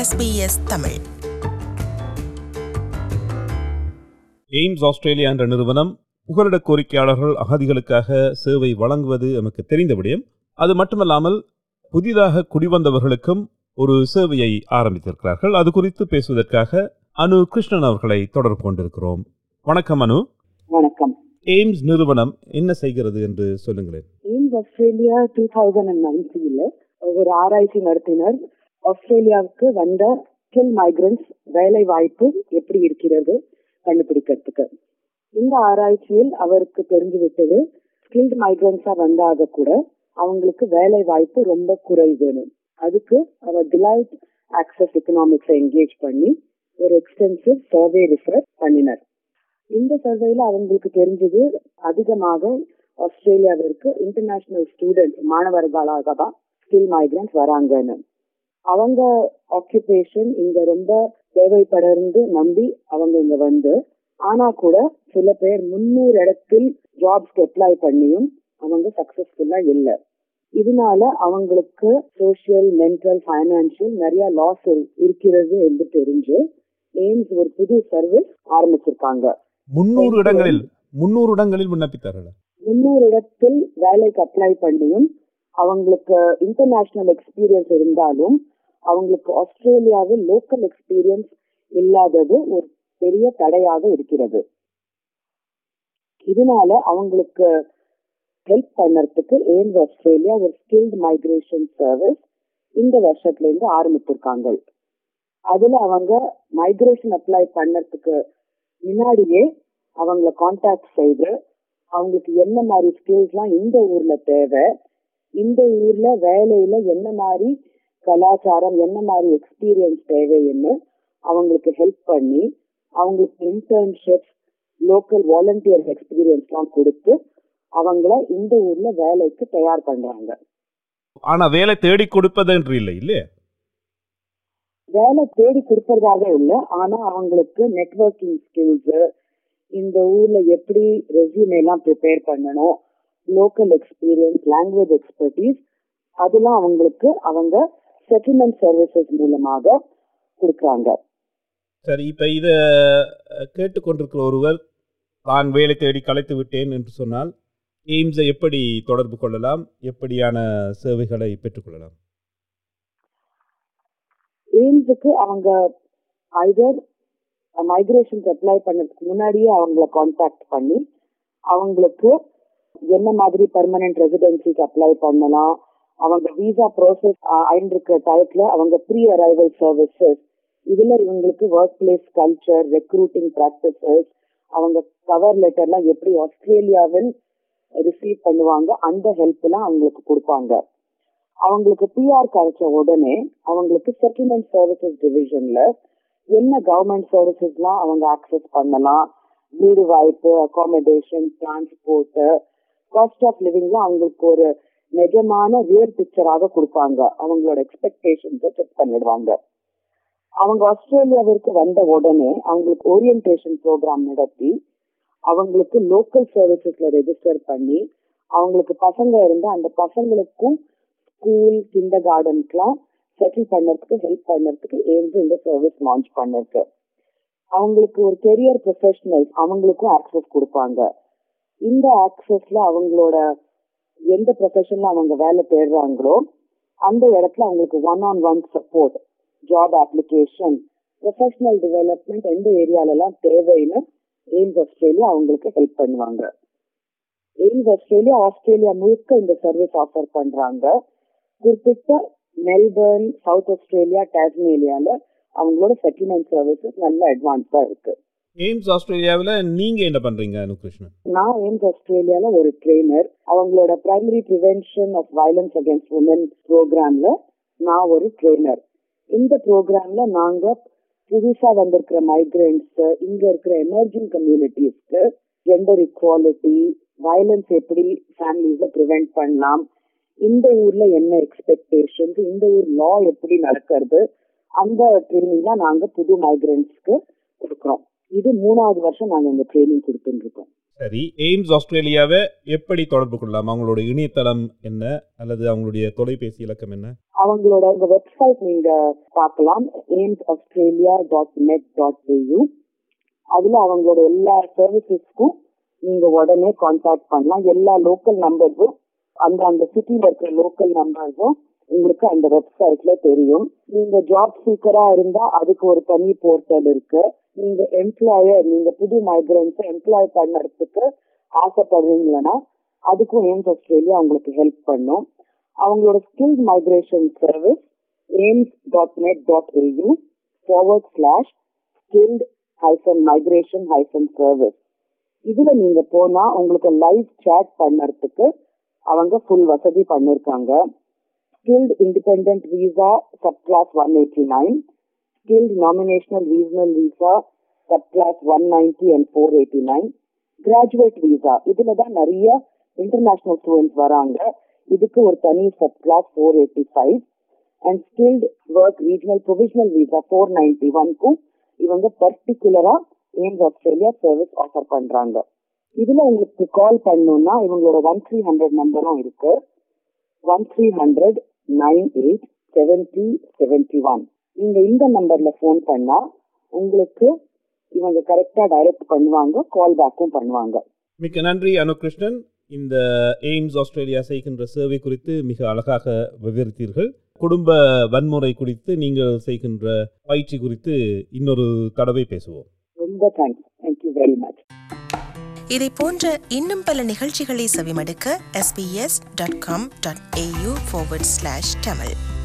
SBS Tamil AIIMS Australia என்ற நிறுவனம் புகலிட கோரிக்கையாளர்கள் அகதிகளுக்காக சேவை வழங்குவது நமக்கு தெரிந்த விடயம் அது மட்டுமல்லாமல் புதிதாக குடிவந்தவர்களுக்கும் ஒரு சேவையை ஆரம்பித்திருக்கிறார்கள் அது குறித்து பேசுவதற்காக அனு கிருஷ்ணன் அவர்களை தொடர்பு கொண்டிருக்கிறோம் வணக்கம் அனு வணக்கம் எய்ம்ஸ் நிறுவனம் என்ன செய்கிறது என்று சொல்லுங்களேன் AMES Australia two thousand and நைன்டீன்ல ஒரு ஆராய்ச்சி நடத்தினர் ஆஸ்திரேலியாவுக்கு வந்த ஸ்கில் மைக்ரன்ஸ் வேலை வாய்ப்பு எப்படி இருக்கிறது கண்டுபிடிக்கிறதுக்கு இந்த ஆராய்ச்சியில் அவருக்கு தெரிஞ்சு விட்டது ஸ்கில்ட் மைக்ரன்ஸா வந்தாக கூட அவங்களுக்கு வேலை வாய்ப்பு ரொம்ப குறைவுன்னு அதுக்கு அவர் டிலைட் ஆக்சஸ் எக்கனாமிக்ஸை என்கேஜ் பண்ணி ஒரு எக்ஸ்டென்சிவ் சர்வே ரிசர்ச் பண்ணினர் இந்த சர்வேல அவங்களுக்கு தெரிஞ்சது அதிகமாக ஆஸ்திரேலியாவிற்கு இன்டர்நேஷனல் ஸ்டூடெண்ட் மாணவர்களாக தான் ஸ்கில் மைக்ரன்ஸ் வராங்கன்னு அவங்க ஆக்குபேஷன் இங்க ரொம்ப தேவைப்படர்ந்து நம்பி அவங்க இங்க வந்து ஆனா கூட சில பேர் முன்னூறு இடத்தில் ஜாப்ஸ்க்கு அப்ளை பண்ணியும் அவங்க சக்சஸ்ஃபுல்லா இல்ல இதனால அவங்களுக்கு சோசியல் மென்டல் ஃபைனான்சியல் நிறைய லாஸ் இருக்கிறது என்று தெரிஞ்சு எய்ம்ஸ் ஒரு புது சர்வீஸ் ஆரம்பிச்சிருக்காங்க முன்னூறு இடங்களில் முன்னூறு இடங்களில் விண்ணப்பித்தார்கள் முன்னூறு இடத்தில் வேலைக்கு அப்ளை பண்ணியும் அவங்களுக்கு இன்டர்நேஷனல் எக்ஸ்பீரியன்ஸ் இருந்தாலும் அவங்களுக்கு ஆஸ்திரேலியாவில் லோக்கல் எக்ஸ்பீரியன்ஸ் இல்லாதது ஒரு பெரிய தடையாக இருக்கிறது இதனால அவங்களுக்கு ஹெல்ப் பண்ணறதுக்கு ஏம்ஸ் ஆஸ்திரேலியா ஒரு ஸ்கில்ட் மைக்ரேஷன் சர்வீஸ் இந்த வருஷத்துல இருந்து ஆரம்பித்திருக்காங்க அதுல அவங்க மைக்ரேஷன் அப்ளை பண்ணறதுக்கு முன்னாடியே அவங்கள கான்டாக்ட் செய்து அவங்களுக்கு என்ன மாதிரி ஸ்கில்ஸ்லாம் இந்த ஊர்ல தேவை இந்த ஊர்ல வேலையில என்ன மாதிரி கலாச்சாரம் என்ன மாதிரி எக்ஸ்பீரியன்ஸ் தேவைன்னு அவங்களுக்கு ஹெல்ப் பண்ணி அவங்களுக்கு இன்டர்ன்ஷிப் லோக்கல் வாலண்டியர் எக்ஸ்பீரியன்ஸ்லாம் கொடுத்து அவங்கள இந்த ஊர்ல வேலைக்கு தயார் பண்றாங்க ஆனா வேலை தேடி கொடுப்பது என்று இல்லை இல்லையா வேலை தேடி கொடுக்கறதாக இல்லை ஆனா அவங்களுக்கு நெட்வொர்க்கிங் ஸ்கில்ஸ் இந்த ஊர்ல எப்படி ரெசியூமே எல்லாம் ப்ரிப்பேர் பண்ணணும் லோக்கல் எக்ஸ்பீரியன்ஸ் லாங்குவேஜ் எக்ஸ்பர்டீஸ் அதெல்லாம் அவங்களுக்கு அவங்க செட்டில்மெண்ட் சர்வீசஸ் மூலமாக கொடுக்குறாங்க சரி இப்ப இத அஹ், கேட்டுக்கொண்டிருக்கிற ஒருவர் தான் வேலை தேடி கலைத்து விட்டேன் என்று சொன்னால் எய்ம்ஸை எப்படி தொடர்பு கொள்ளலாம் எப்படியான சேவைகளை பெற்றுக்கொள்ளலாம் எய்ம்ஸுக்கு அவங்க ஐதர் மைக்ரேஷன் அப்ளை பண்ணதுக்கு முன்னாடியே அவங்கள காண்டாக்ட் பண்ணி அவங்களுக்கு என்ன மாதிரி பெர்மனன்ட் ரெசிடென்சிக்கு அப்ளை பண்ணலாம் அவங்க விசா ப்ராசஸ் ஆயிருக்கிற டயத்துல அவங்க ப்ரீ அரைவல் சர்வீசஸ் இதுல இவங்களுக்கு work place culture recruiting practices அவங்க கவர் லெட்டர்லாம் எப்படி ஆஸ்திரேலியாவில் ரிசீவ் பண்ணுவாங்க அந்த ஹெல்ப் எல்லாம் அவங்களுக்கு கொடுப்பாங்க அவங்களுக்கு பிஆர் கிடைச்ச உடனே அவங்களுக்கு செட்டில்மெண்ட் சர்வீசஸ் டிவிஷன்ல என்ன கவர்மெண்ட் சர்வீசஸ்லாம் அவங்க ஆக்சஸ் பண்ணலாம் வீடு வாய்ப்பு அகாமடேஷன் டிரான்ஸ்போர்ட் காஸ்ட் ஆஃப் லிவிங்ல அவங்களுக்கு ஒரு நிஜமான ரியல் பிக்சராக கொடுப்பாங்க அவங்களோட எக்ஸ்பெக்டேஷன்ஸை செக் பண்ணிடுவாங்க அவங்க ஆஸ்திரேலியாவிற்கு வந்த உடனே அவங்களுக்கு ஓரியன்டேஷன் ப்ரோக்ராம் நடத்தி அவங்களுக்கு லோக்கல் சர்வீசஸ்ல ரெஜிஸ்டர் பண்ணி அவங்களுக்கு பசங்க இருந்தா அந்த பசங்களுக்கும் ஸ்கூல் கிண்டர் கார்டன்ஸ்லாம் செட்டில் பண்ணறதுக்கு ஹெல்ப் பண்ணறதுக்கு ஏந்து இந்த சர்வீஸ் லான்ச் பண்ணிருக்கு அவங்களுக்கு ஒரு கெரியர் ப்ரொஃபஷனல் அவங்களுக்கும் ஆக்சஸ் கொடுப்பாங்க இந்த ஆக்சஸ்ல அவங்களோட எந்த ப்ரொஃபஷன்ல அவங்க வேலை தேடுறாங்களோ அந்த இடத்துல அவங்களுக்கு one on one support job application professional development எந்த ஏரியாலலாம் தேவைன்னு எய்ம்ஸ் ஆஸ்திரேலியா அவங்களுக்கு ஹெல்ப் பண்ணுவாங்க எய்ம்ஸ் ஆஸ்திரேலியா ஆஸ்திரேலியா முழுக்க இந்த சர்வீஸ் ஆஃபர் பண்றாங்க குறிப்பிட்ட மெல்பர்ன் சவுத் ஆஸ்திரேலியா டாஸ்மேலியால அவங்களோட செட்டில்மெண்ட் சர்வீசஸ் நல்ல அட்வான்ஸா இருக்கு எய்ம்ஸ் ஆஸ்திரேலியாவில் நீங்க என்ன பண்றீங்க அனுகிருஷ்ணன் நான் எய்ம்ஸ் ஆஸ்திரேலியால ஒரு ட்ரெயினர் அவங்களோட primary prevention of violence against women ப்ரோக்ராம்ல நான் ஒரு ட்ரெயினர் இந்த ப்ரோக்ராம்ல நாங்க புதுசா வந்திருக்கிற மைக்ரண்ட்ஸ் இங்க இருக்கிற எமர்ஜிங் கம்யூனிட்டிஸ்க்கு ஜெண்டர் இக்வாலிட்டி வயலன்ஸ் எப்படி ஃபேமிலிஸ்ல ப்ரிவென்ட் பண்ணலாம் இந்த ஊர்ல என்ன எக்ஸ்பெக்டேஷன்ஸ் இந்த ஊர் லா எப்படி நடக்கிறது அந்த ட்ரைனிங் தான் நாங்க புது மைக்ரண்ட்ஸ்க்கு கொடுக்குறோம் இது மூணாவது வருஷம் நாங்க இந்த ட்ரைனிங் கொடுத்துட்டு இருக்கோம் சரி எய்ம்ஸ் ஆஸ்திரேலியாவை எப்படி தொடர்பு கொள்ளலாம் அவங்களோட இணையதளம் என்ன அல்லது அவங்களுடைய தொலைபேசி இலக்கம் என்ன அவங்களோட இந்த வெப்சைட் நீங்க பார்க்கலாம் AMES Australia dot net dot AU அதுல அவங்களோட எல்லா சர்வீசஸ்க்கும் நீங்க உடனே கான்டாக்ட் பண்ணலாம் எல்லா லோக்கல் நம்பர்ஸும் அந்த அந்த சிட்டில இருக்கிற லோக்கல் நம்பர்ஸும் உங்களுக்கு அந்த வெப்சைட்ல தெரியும் நீங்க ஜாப் சீக்கரா இருந்தா அதுக்கு ஒரு தனி போர்ட்டல் இருக்கு நீங்க எம்ப்ளாயர் நீங்க புது மைக்ரன்ஸ் எம்ப்ளாய் பண்ணறதுக்கு ஆசைப்படுறீங்களா அதுக்கும் எய்ம்ஸ் ஆஸ்திரேலியா உங்களுக்கு ஹெல்ப் பண்ணும் அவங்களோட skill migration service AMES dot net dot AU forward slash skilled hyphen migration hyphen service இதுல நீங்க போனா உங்களுக்கு லைவ் சேட் பண்ணறதுக்கு அவங்க ஃபுல் வசதி பண்ணிருக்காங்க skilled independent visa subclass 189, skilled nominational regional visa subclass 190 and 489, graduate visa இதுல தான் நிறைய இன்டர்நேஷனல் ஸ்டூடெண்ட்ஸ் வராங்க இதுக்கு ஒரு தனி subclass four eighty five and skilled work regional provisional visa four ninety ஒன்க்கும் இவங்க பர்டிகுலரா எய்ம்ஸ் ஆஸ்திரேலியா சர்வீஸ் ஆஃபர் பண்றாங்க இதுல உங்களுக்கு கால் பண்ணணும்னா இவங்களோட ஒன் த்ரீ ஹண்ட்ரட் நம்பரும் இருக்கு one three hundred nine eight seventy seventy one நீங்க இந்த நம்பர்ல ஃபோன் பண்ணா உங்களுக்கு இவங்க கரெக்டா டைரக்ட் பண்ணுவாங்க கால் பேக்கும் பண்ணுவாங்க மிக்க நன்றி அனுகிருஷ்ணன் இந்த எய்ம்ஸ் ஆஸ்திரேலியா செய்கின்ற சேவை குறித்து மிக அழகாக விவரித்தீர்கள் குடும்ப வன்முறை குறித்து நீங்கள் செய்கின்ற பயிற்சி குறித்து இன்னொரு தடவை பேசுவோம் ரொம்ப தேங்க்ஸ் தேங்க்யூ வெரி மச் இதை போன்ற இன்னும் பல நிகழ்ச்சிகளை செவிமடுக்க sbs.com.au forward slash tamil